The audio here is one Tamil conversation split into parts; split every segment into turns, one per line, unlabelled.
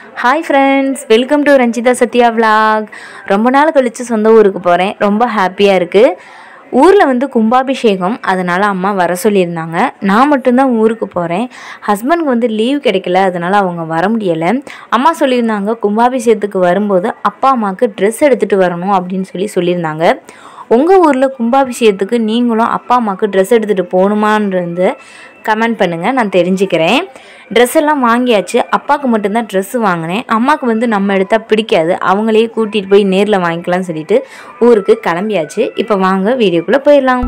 hi friends welcome to Ranjitha Sathya vlog ரொம்ப நாள் கழித்து சொந்த ஊருக்கு போகிறேன் ரொம்ப ஹாப்பியாக இருக்குது ஊரில் வந்து கும்பாபிஷேகம் அதனால் அம்மா வர சொல்லியிருந்தாங்க நான் மட்டும்தான் ஊருக்கு போகிறேன் ஹஸ்பண்ட்க்கு வந்து லீவ் கிடைக்கல அதனால் அவங்க வர முடியலை அம்மா சொல்லியிருந்தாங்க கும்பாபிஷேகத்துக்கு வரும்போது அப்பா அம்மாவுக்கு ட்ரெஸ் எடுத்துகிட்டு வரணும் அப்படின்னு சொல்லி சொல்லியிருந்தாங்க உங்கள் ஊரில் கும்பாபிஷேகத்துக்கு நீங்களும் அப்பா அம்மாவுக்கு ட்ரெஸ் எடுத்துகிட்டு போகணுமான்றது கமெண்ட் பண்ணுங்கள் நான் தெரிஞ்சுக்கிறேன் ட்ரெஸ் எல்லாம் வாங்கியாச்சு அப்பாவுக்கு மட்டும்தான் ட்ரெஸ்ஸு வாங்கினேன் அம்மாவுக்கு வந்து நம்ம எடுத்தால் பிடிக்காது அவங்களையே கூட்டிகிட்டு போய் நேரில் வாங்கிக்கலாம்னு சொல்லிட்டு ஊருக்கு கிளம்பியாச்சு இப்போ வாங்க வீடியோக்குள்ளே போயிடலாம்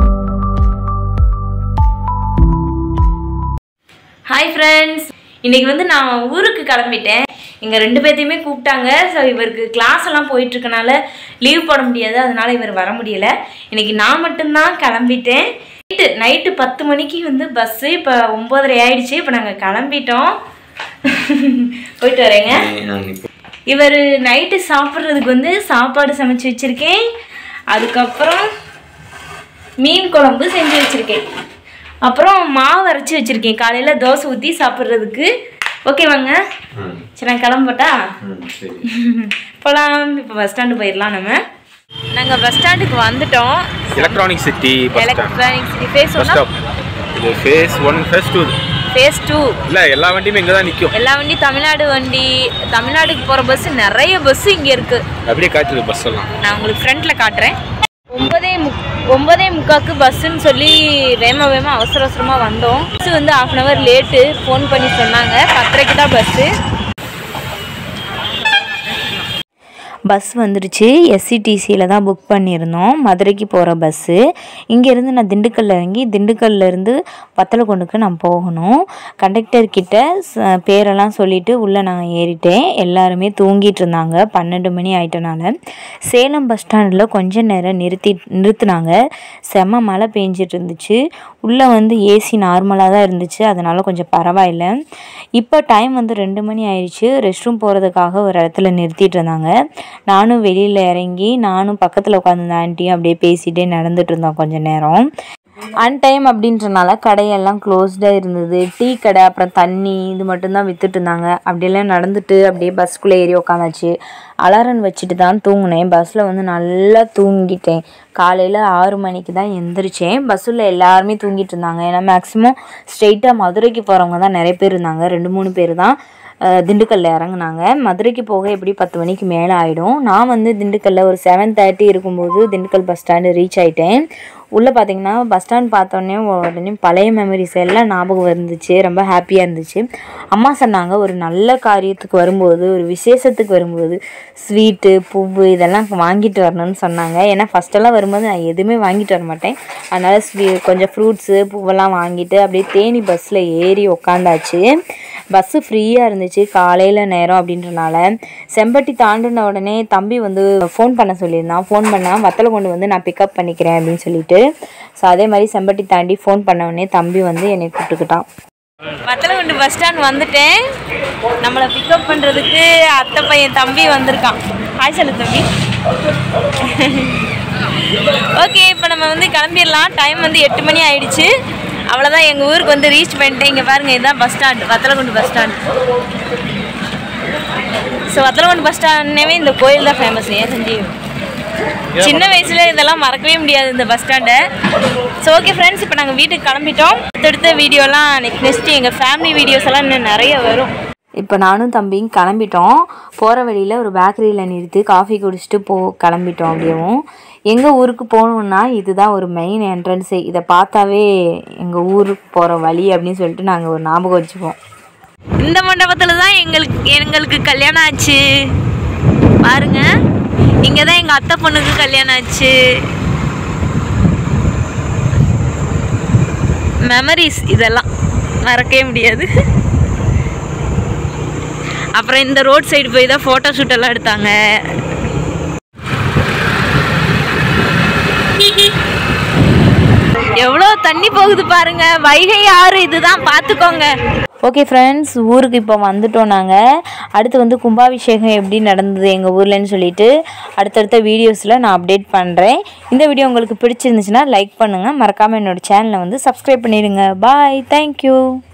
ஹாய் ஃப்ரெண்ட்ஸ் இன்னைக்கு வந்து நான் ஊருக்கு கிளம்பிட்டேன் இங்கே ரெண்டு பேர்த்தையுமே கூப்பிட்டாங்க ஸோ இவருக்கு கிளாஸ் எல்லாம் போயிட்டு இருக்கனால லீவ் போட முடியாது அதனால இவர் வர முடியல இன்னைக்கு நான் மட்டும்தான் கிளம்பிட்டேன் நைட்டு நைட்டு பத்து மணிக்கு வந்து பஸ்ஸு இப்போ ஒம்போதரை ஆயிடுச்சு இப்போ நாங்கள் கிளம்பிட்டோம் போயிட்டு வரேங்க இவர் நைட்டு சாப்பிட்றதுக்கு வந்து சாப்பாடு சமைச்சு வச்சுருக்கேன் அதுக்கப்புறம் மீன் குழம்பு செஞ்சு வச்சுருக்கேன் அப்புறம் மாவு அரைச்சி வச்சுருக்கேன் காலையில் தோசை ஊற்றி சாப்பிட்றதுக்கு ஓகேவாங்க சரி நான் கிளம்பட்டா போகலாம் இப்போ பஸ் ஸ்டாண்டு போயிடலாம் நம்ம நாங்கள் பஸ் ஸ்டாண்டுக்கு வந்துட்டோம்
electronic city bus stop
electronic city phase
bus
ஒன்னா
ஸ்டாப் இது phase one phase two
phase two
இல்லை எல்லா வண்டியுமே இங்கே தான் நிற்கும்
எல்லா வண்டி தமிழ்நாடு வண்டி தமிழ்நாடுக்கு போகிற பஸ் நிறைய பஸ் இங்கே இருக்குது
அப்படியே காய்ச்சது பஸ் எல்லாம்
நான் உங்களுக்கு ஃப்ரண்ட்டில் காட்டுறேன் ஒன்பதே முக் ஒன்பதே முக்காக்கு பஸ்ஸுன்னு சொல்லி வேமா வேமா அவசர அவசரமாக வந்தோம் பஸ் வந்து half an hour late phone பண்ணி சொன்னாங்க பத்தரைக்கு தான் பஸ்ஸு பஸ் வந்துடுச்சு எஸ்சிடிசியில் தான் புக் பண்ணியிருந்தோம் மதுரைக்கு போகிற பஸ்ஸு இங்கேருந்து நான் திண்டுக்கல்ல இறங்கி திண்டுக்கல்ல இருந்து வத்தலக்குண்டுக்கு நான் போகணும் கண்டக்டர் கிட்ட ச- பேரெல்லாம் சொல்லிட்டு உள்ளே நான் ஏறிட்டேன் எல்லாருமே தூங்கிட்டு இருந்தாங்க பன்னெண்டு மணி ஆயிட்டனால சேலம் பஸ் ஸ்டாண்டில் கொஞ்ச நேரம் நிறுத்தி நிறுத்துனாங்க செம்ம மழை பெஞ்சிட்டு இருந்துச்சு உள்ளே வந்து ஏசி நார்மலாக தான் இருந்துச்சு அதனால கொஞ்சம் பரவாயில்ல இப்போ டைம் வந்து ரெண்டு மணி ஆயிடுச்சு ரெஸ்ட் ரூம் போகிறதுக்காக ஒரு இடத்துல நிறுத்திட்டு இருந்தாங்க நானும் வெளியில் இறங்கி நானும் பக்கத்தில் உட்காந்து ஆண்டியும் அப்படியே பேசிகிட்டே நடந்துட்டு இருந்தோம் கொஞ்ச நேரம் அன்டைம் அப்படின்றனால கடையெல்லாம் க்ளோஸ்டாக இருந்தது டீ கடை அப்புறம் தண்ணி இது மட்டும்தான் வித்துட்டு இருந்தாங்க அப்படியெல்லாம் நடந்துட்டு அப்படியே பஸ்க்குள்ளே ஏறி உட்காந்தாச்சு அலாரம் வச்சுட்டு தான் தூங்கினேன் பஸ்ஸில் வந்து நல்லா தூங்கிட்டேன் காலையில் ஆறு மணிக்கு தான் எந்திரிச்சேன் பஸ்ஸில் எல்லாருமே தூங்கிட்டு இருந்தாங்க ஏன்னா மேக்ஸிமம் ஸ்ட்ரெயிட்டாக மதுரைக்கு போகிறவங்க தான் நிறைய பேர் இருந்தாங்க ரெண்டு மூணு பேர் தான் அஹ், திண்டுக்கல்ல இறங்குனாங்க மதுரைக்கு போக எப்படி பத்து மணிக்கு மேலே ஆகிடும் நான் வந்து திண்டுக்கல்ல ஒரு செவன் தேர்ட்டி இருக்கும்போது திண்டுக்கல் பஸ் ஸ்டாண்டு ரீச் ஆயிட்டேன் உள்ளே பார்த்தீங்கன்னா பஸ் ஸ்டாண்ட் பார்த்தோன்னே உடனே பழைய மெமரிஸ் எல்லாம் ஞாபகம் இருந்துச்சு ரொம்ப ஹாப்பியாக இருந்துச்சு அம்மா சொன்னாங்க ஒரு நல்ல காரியத்துக்கு வரும்போது ஒரு விசேஷத்துக்கு வரும்போது ஸ்வீட்டு பூவு இதெல்லாம் வாங்கிட்டு வரணும்னு சொன்னாங்க ஏன்னா ஃபஸ்ட்டெல்லாம் வரும்போது நான் எதுவுமே வாங்கிட்டு வர மாட்டேன் அதனால் ஸ்வீ கொஞ்சம் ஃப்ரூட்ஸு பூவெல்லாம் வாங்கிட்டு அப்படியே தேனி பஸ்ஸில் ஏறி உக்காந்தாச்சு பஸ்ஸு ஃப்ரீயாக இருந்துச்சு காலையில் நேரம் அப்படின்றனால செம்பட்டி தாண்டின உடனே தம்பி வந்து ஃபோன் பண்ண சொல்லியிருந்தான் ஃபோன் பண்ணால் வத்தலை கொண்டு வந்து நான் பிக்கப் பண்ணிக்கிறேன் அப்படின்னு சொல்லிட்டு ஸோ அதே மாதிரி செம்பட்டி தாண்டி ஃபோன் பண்ண உடனே தம்பி வந்து என்னை கூப்பிட்டுக்கிட்டான் வத்தலகுண்டு பஸ் ஸ்டாண்ட் வந்துட்டேன் நம்மளை பிக்கப் பண்ணுறதுக்கு அத்தை பையன் தம்பி வந்திருக்கான் ஹாய் சொல்லு தம்பி ஓகே இப்போ நம்ம வந்து கிளம்பிடலாம் டைம் வந்து எட்டு மணி ஆயிடுச்சு அவ்வளோதான் எங்கள் ஊருக்கு வந்து ரீச் பண்ணிட்டேன் இங்கே பாருங்கள் இதுதான் bus stand Vathalagundu bus stand so Vathalagundu bus ஸ்டாண்ட்னவே இந்த கோயில் தான் ஃபேமஸ் ஏன் சஞ்சீவ் சின்ன வயசுல இதெல்லாம் மறக்கவே முடியாது இந்த பஸ் ஸ்டாண்டை ஸோ ஓகே ஃப்ரெண்ட்ஸ் இப்போ நாங்கள் வீட்டுக்கு கிளம்பிட்டோம் அடுத்தடுத்த வீடியோலாம் நெக்ஸ்ட் நெக்ஸ்ட்டு எங்கள் ஃபேமிலி வீடியோஸ் எல்லாம் இன்னும் நிறைய வரும் இப்போ நானும் தம்பியும் கிளம்பிட்டோம் போகிற வழியில் ஒரு பேக்கரியில் நிறுத்தி காஃபி குடிச்சிட்டு போ கிளம்பிட்டோம் அப்படியேவும் எங்கள் ஊருக்கு போகணுன்னா இதுதான் ஒரு மெயின் என்ட்ரன்ஸு இதை பார்த்தாவே எங்கள் ஊருக்கு போகிற வழி அப்படின்னு சொல்லிட்டு நாங்கள் ஒரு ஞாபகம் வச்சுப்போம் இந்த மண்டபத்தில் தான் எங்களுக்கு எங்களுக்கு கல்யாணம் ஆச்சு பாருங்க இங்கே தான் எங்கள் அத்தை பொண்ணுக்கு கல்யாணம் ஆச்சு மெமரிஸ் இதெல்லாம் மறக்கவே முடியாது அப்புறம் இந்த ரோட் சைடு போய் தான் ஃபோட்டோ ஷூட் எல்லாம் எடுத்தாங்க எவ்வளோ தண்ணி போகுது பாருங்க வைகை ஆறு இதுதான் பார்த்துக்கோங்க ஓகே ஃப்ரெண்ட்ஸ் ஊருக்கு இப்போ வந்துட்டோம் நாங்கள் அடுத்து வந்து கும்பாபிஷேகம் எப்படி நடந்தது எங்கள் ஊர்லன்னு சொல்லிட்டு அடுத்தடுத்த வீடியோஸில் நான் அப்டேட் பண்ணுறேன் இந்த வீடியோ உங்களுக்கு பிடிச்சிருந்துச்சுன்னா லைக் பண்ணுங்கள் மறக்காமல் என்னோட சேனலை வந்து சப்ஸ்கிரைப் பண்ணிடுங்க பாய் தேங்க்யூ